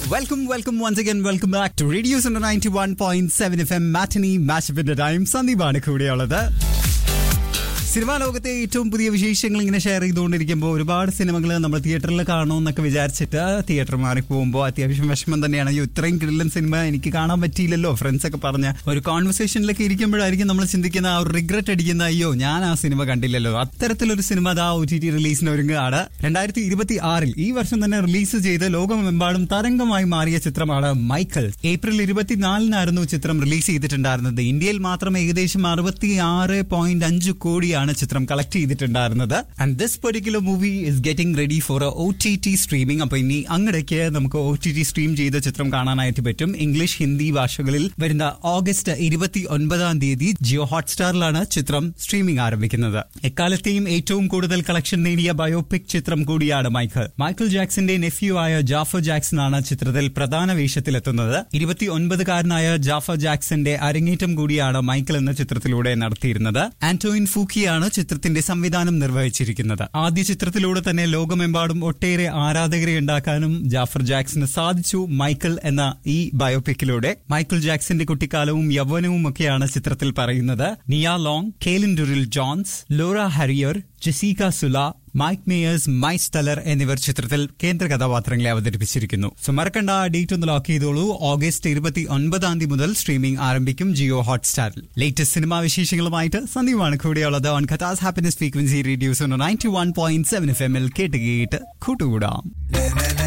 welcome welcome once again welcome back to radio ninety one point seven F M matinee മാച്ചപ്പിന്റെ time സന്ദീപാണ് കൂടെയുള്ളത് cinema ലോകത്തെ ഏറ്റവും പുതിയ വിശേഷങ്ങൾ ഇങ്ങനെ ഷെയർ ചെയ്തുകൊണ്ടിരിക്കുമ്പോൾ ഒരുപാട് സിനിമകൾ നമ്മൾ തിയേറ്ററിൽ കാണുമെന്നൊക്കെ വിചാരിച്ചിട്ട് തിയേറ്റർ മാറി പോകുമ്പോൾ അത്യാവശ്യം വിഷമം തന്നെയാണ് അയ്യോ ഇത്രയും കിടലൻ സിനിമ എനിക്ക് കാണാൻ പറ്റിയില്ലല്ലോ ഫ്രണ്ട്സ് ഒക്കെ പറഞ്ഞ ഒരു കോൺവെർസേഷനിലൊക്കെ ഇരിക്കുമ്പോഴായിരിക്കും നമ്മൾ ചിന്തിക്കുന്ന ആ ഒരു റിഗ്രറ്റ് അടിക്കുന്ന അയ്യോ ഞാൻ ആ സിനിമ കണ്ടില്ലല്ലോ അത്തരത്തിലൊരു സിനിമ അതാ ഒ ടി ടി റിലീസിന് ഒരുങ്ങുകയാണ് രണ്ടായിരത്തി ഇരുപത്തി ആറിൽ ഈ വർഷം തന്നെ റിലീസ് ചെയ്ത് ലോകമെമ്പാടും തരംഗമായി മാറിയ ചിത്രമാണ് മൈക്കൽ ഏപ്രിൽ ഇരുപത്തിനാലിനായിരുന്നു ചിത്രം റിലീസ് ചെയ്തിട്ടുണ്ടായിരുന്നത് ഇന്ത്യയിൽ മാത്രം ഏകദേശം അറുപത്തി ആറ് പോയിന്റ് അഞ്ച് കോടിയാണ് ചിത്രം കളക്ട് ചെയ്തിട്ടുണ്ടായിരുന്നത് and this particular movie is getting ready for O T T streaming അപ്പൊ ഇനി അങ്ങടേക്ക് നമുക്ക് ഒ ടി ടി സ്ട്രീം ചെയ്ത ചിത്രം കാണാനായിട്ട് പറ്റും ഇംഗ്ലീഷ് ഹിന്ദി ഭാഷകളിൽ വരുന്ന ഓഗസ്റ്റ് ഇരുപത്തി ഒൻപതാം തീയതി ജിയോ ഹോട്ട്സ്റ്റാറിലാണ് ചിത്രം സ്ട്രീമിംഗ് ആരംഭിക്കുന്നത് എക്കാലത്തെയും ഏറ്റവും കൂടുതൽ കളക്ഷൻ നേടിയ ബയോപിക് ചിത്രം കൂടിയാണ് മൈക്കിൾ മൈക്കിൾ ജാക്സന്റെ നെഫ്യൂ ആയ ജാഫർ ജാക്സൺ ആണ് ചിത്രത്തിൽ പ്രധാന വേഷത്തിലെത്തുന്നത് ഇരുപത്തി ഒൻപതുകാരനായ ജാഫർ ജാക്സന്റെ അരങ്ങേറ്റം കൂടിയാണ് മൈക്കിൾ എന്ന ചിത്രത്തിലൂടെ നടത്തിയിരുന്നത് ആന്റോയിൻ ഫൂക്കിയാണ് ചിത്രത്തിന്റെ സംവിധാനം നിർവഹിച്ചിരിക്കുന്നത് ആദ്യ ചിത്രത്തിലൂടെ തന്നെ ലോകമെമ്പാടും ഒട്ടേറെ ആരാധകരെ ഉണ്ടാക്കാനും ജാഫർ ജാക്സന് സാധിച്ചു മൈക്കിൾ എന്ന ഈ ബയോപിക്കിലൂടെ മൈക്കിൾ ജാക്സന്റെ കുട്ടിക്കാലവും യൗവനവും ഒക്കെയാണ് ചിത്രത്തിൽ പറയുന്നത് Nia Long Kaylin Durrell Jones Laura Harrier Jessica Sula Mike Myers Mace Tyler എന്നിവർ ചിത്രത്തിൽ കേന്ദ്ര കഥാപാത്രങ്ങളെ അവതരിപ്പിച്ചിരിക്കുന്നു സോ മറക്കണ്ട ആ ഡേറ്റ് ഒന്ന് ലോക്ക് ചെയ്തോളൂ ഓഗസ്റ്റ് ഇരുപത്തി ഒൻപതാം തീയതി മുതൽ സ്ട്രീമിംഗ് ആരംഭിക്കും ജിയോ ഹോട്ട്സ്റ്റാറിൽ ലേറ്റസ്റ്റ് സിനിമാ വിശേഷങ്ങളുമായിട്ട് സന്ദീപാണ് കൂടെയുള്ളത് ഓൺ കഥാസ് happiness frequency radio's ninety one point seven F എമ്മിൽ കേട്ട് കേട്ട് കൂട്ടുകൂടാം